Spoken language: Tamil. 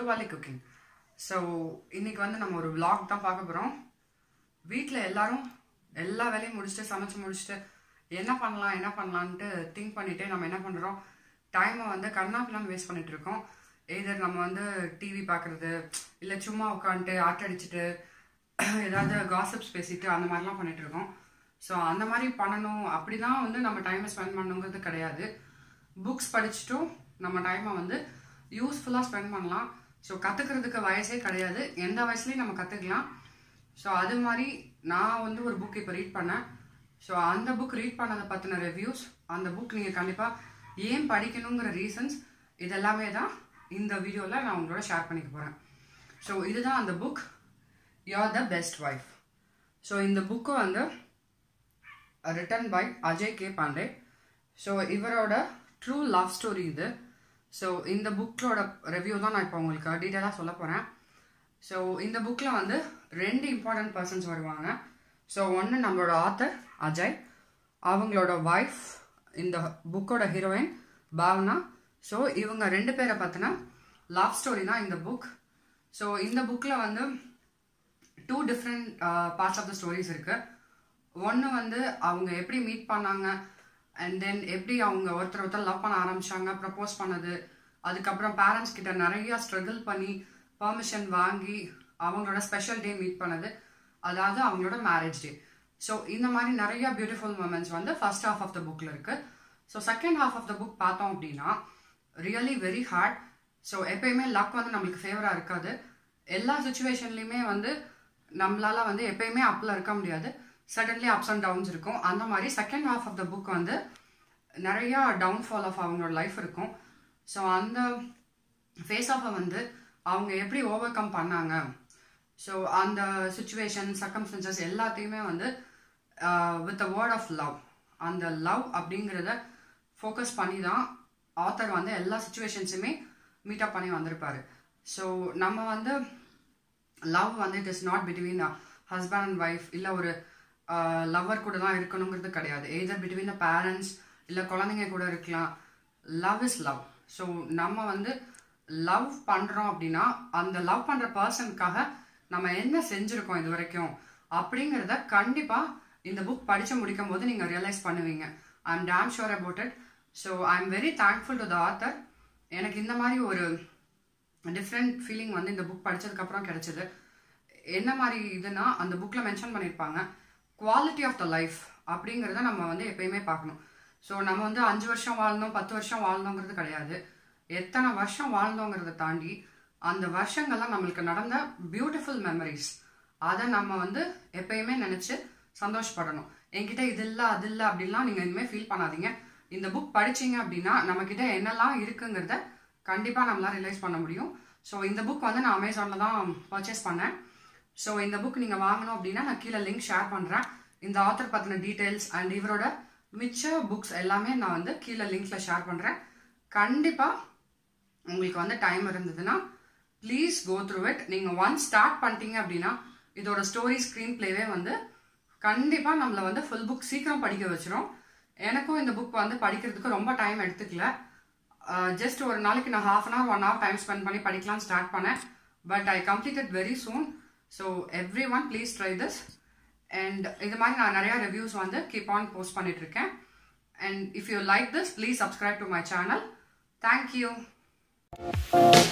டு வலி குக்கிங் ஸோ இன்னைக்கு வந்து நம்ம ஒரு vlog தான் பார்க்க போகிறோம் வீட்டில் எல்லாரும் எல்லா வேலையும் முடிச்சுட்டு சமைச்சு முடிச்சுட்டு என்ன பண்ணலாம் என்ன பண்ணலான்ட்டு திங்க் பண்ணிட்டு நம்ம என்ன பண்ணுறோம் டைமை வந்து கண்ணாப்பிலாம் வேஸ்ட் பண்ணிட்டு இருக்கோம் எதர் நம்ம வந்து டிவி பார்க்குறது இல்லை சும்மா உட்காந்துட்டு ஆட்டடிச்சிட்டு ஏதாவது காசிப்ஸ் பேசிட்டு அந்த மாதிரிலாம் பண்ணிட்டு இருக்கோம் ஸோ அந்த மாதிரி பண்ணணும் அப்படி தான் வந்து நம்ம டைமை ஸ்பெண்ட் பண்ணணுங்கிறது கிடையாது புக்ஸ் படிச்சுட்டும் நம்ம டைமை வந்து யூஸ்ஃபுல்லாக ஸ்பெண்ட் பண்ணலாம் ஸோ கற்றுக்கிறதுக்கு வயசே கிடையாது எந்த வயசுலையும் நம்ம கற்றுக்கலாம் ஸோ அது மாதிரி நான் வந்து ஒரு புக் இப்போ ரீட் பண்ணேன் ஸோ அந்த புக் ரீட் பண்ணதை பற்றின ரிவ்யூஸ் அந்த புக் நீங்கள் கண்டிப்பாக ஏன் படிக்கணுங்கிற ரீசன்ஸ் இதெல்லாமே தான் இந்த வீடியோவில் நான் உங்களோட ஷேர் பண்ணிக்க போகிறேன் ஸோ இதுதான் அந்த book you're the best wife so இந்த புக்கு வந்து written by Ajay K Pandey so இவரோட ட்ரூ லவ் ஸ்டோரி இது ஸோ இந்த புக்கோட ரிவ்யூ தான் நான் இப்போ உங்களுக்கு டீட்டெயிலாக சொல்ல போகிறேன் ஸோ இந்த புக்கில் வந்து ரெண்டு இம்பார்ட்டன்ட் பர்சன்ஸ் வருவாங்க ஸோ ஒன்று நம்மளோட ஆத்தர் அஜய் அவங்களோட ஒய்ஃப் இந்த புக்கோட ஹீரோயின் பாவனா ஸோ இவங்க ரெண்டு பேரை பற்றின லவ் ஸ்டோரி தான் இந்த புக் ஸோ இந்த புக்கில் வந்து two different parts of the stories இருக்கு ஒன்று வந்து அவங்க எப்படி மீட் பண்ணாங்க அண்ட் தென் எப்படி அவங்க ஒருத்தர் ஒருத்தர் லவ் பண்ண ஆரம்பிச்சாங்க ப்ரப்போஸ் பண்ணது அதுக்கப்புறம் பேரண்ட்ஸ் கிட்ட நிறைய ஸ்ட்ரகிள் பண்ணி பர்மிஷன் வாங்கி அவங்களோட ஸ்பெஷல் டே மீட் பண்ணது அதாவது அவங்களோட மேரேஜ் டே ஸோ இந்த மாதிரி நிறைய பியூட்டிஃபுல் மூமெண்ட்ஸ் வந்து ஃபர்ஸ்ட் ஹாஃப் ஆஃப் த புக்கில் இருக்கு so second half of the book பார்த்தோம் அப்படின்னா ரியலி வெரி ஹார்ட் ஸோ எப்பயுமே லக் வந்து நம்மளுக்கு ஃபேவராக இருக்காது எல்லா சுச்சுவேஷன்லையுமே வந்து நம்மளால வந்து எப்பயுமே அப்பில் இருக்க முடியாது சடன்லி அப்ஸ் அண்ட் டவுன்ஸ் இருக்கும் அந்த மாதிரி second half of the book வந்து நிறையா டவுன்ஃபால் ஆஃப் அவங்களோட லைஃப் இருக்கும் ஸோ அந்த ஃபேஸ் ஆஃபை வந்து அவங்க எப்படி ஓவர் கம் பண்ணாங்க ஸோ அந்த சுச்சுவேஷன் சர்க்கம்ஸ்டன்சஸ் எல்லாத்தையுமே வந்து with a word of love அந்த லவ் அப்படிங்கிறத ஃபோக்கஸ் பண்ணி தான் ஆத்தர் வந்து எல்லா சுச்சுவேஷன்ஸுமே மீட்டப் பண்ணி வந்திருப்பாரு ஸோ நம்ம வந்து லவ் வந்து it is not between husband and wife இல்லை ஒரு லவ்வர் கூட தான் இருக்கணுங்கிறது கிடையாது எய்தர் பிட்வீன் த பேரண்ட்ஸ் இல்லை குழந்தைங்க கூட இருக்கலாம் லவ் இஸ் லவ் ஸோ நம்ம வந்து லவ் பண்ணுறோம் அப்படின்னா அந்த லவ் பண்ணுற பர்சனுக்காக நம்ம என்ன செஞ்சுருக்கோம் இது வரைக்கும் அப்படிங்கிறத கண்டிப்பாக இந்த புக் படித்து முடிக்கும் போது நீங்கள் ரியலைஸ் பண்ணுவீங்க I am damn sure about it so I am very thankful to the author எனக்கு இந்த மாதிரி ஒரு டிஃப்ரெண்ட் ஃபீலிங் வந்து இந்த புக் படித்ததுக்கப்புறம் கிடைச்சது என்ன மாதிரி இதுனா அந்த புக்கில் மென்ஷன் பண்ணியிருப்பாங்க குவாலிட்டி ஆஃப் த லைஃப் அப்படிங்கிறத நம்ம வந்து எப்பயுமே பார்க்கணும் ஸோ நம்ம வந்து அஞ்சு வருஷம் வாழ்ந்தோம் பத்து வருஷம் வாழ்ந்தோங்கிறது கிடையாது எத்தனை வருஷம் வாழ்ந்தோங்கிறத தாண்டி அந்த வருஷங்கள்லாம் நம்மளுக்கு நடந்த பியூட்டிஃபுல் மெமரிஸ் அதை நம்ம வந்து எப்பயுமே நினச்சி சந்தோஷப்படணும் என்கிட்ட இது இல்லை அது இல்லை அப்படின்லாம் நீங்கள் இனிமேல் ஃபீல் பண்ணாதீங்க இந்த புக் படிச்சீங்க அப்படின்னா நம்மக்கிட்ட என்னெல்லாம் இருக்குங்கிறத கண்டிப்பாக நம்மளால் ரிலைஸ் பண்ண முடியும் ஸோ இந்த புக் வந்து நான் அமேசானில் தான் பர்ச்சேஸ் பண்ணேன் ஸோ இந்த புக் நீங்கள் வாங்கணும் அப்படின்னா நான் கீழே லிங்க் ஷேர் பண்ணுறேன் இந்த ஆத்தர் பற்றின டீட்டெயில்ஸ் அண்ட் இவரோட மிச்ச புக்ஸ் எல்லாமே நான் வந்து கீழே லிங்க்ஸில் ஷேர் பண்ணுறேன் கண்டிப்பாக உங்களுக்கு வந்து டைம் இருந்ததுன்னா ப்ளீஸ் கோ த்ரூ இட் நீங்கள் ஒன் ஸ்டார்ட் பண்ணிட்டீங்க அப்படின்னா இதோட ஸ்டோரி ஸ்க்ரீன் பிளேவே வந்து கண்டிப்பாக நம்மளை வந்து ஃபுல் புக் சீக்கிரம் படிக்க வச்சிரும் எனக்கும் இந்த புக் வந்து படிக்கிறதுக்கு ரொம்ப டைம் எடுத்துக்கல ஜஸ்ட் ஒரு நாளைக்கு நான் half an hour one hour time spend பண்ணி படிக்கலாம் ஸ்டார்ட் பண்ணேன் but I completed very soon so everyone please try this and இது மாதிரி நான் நிறையா ரிவ்யூஸ் வந்து கீப் ஆன் போஸ்ட் பண்ணிட்டு இருக்கேன் and if you like this please subscribe to my channel thank you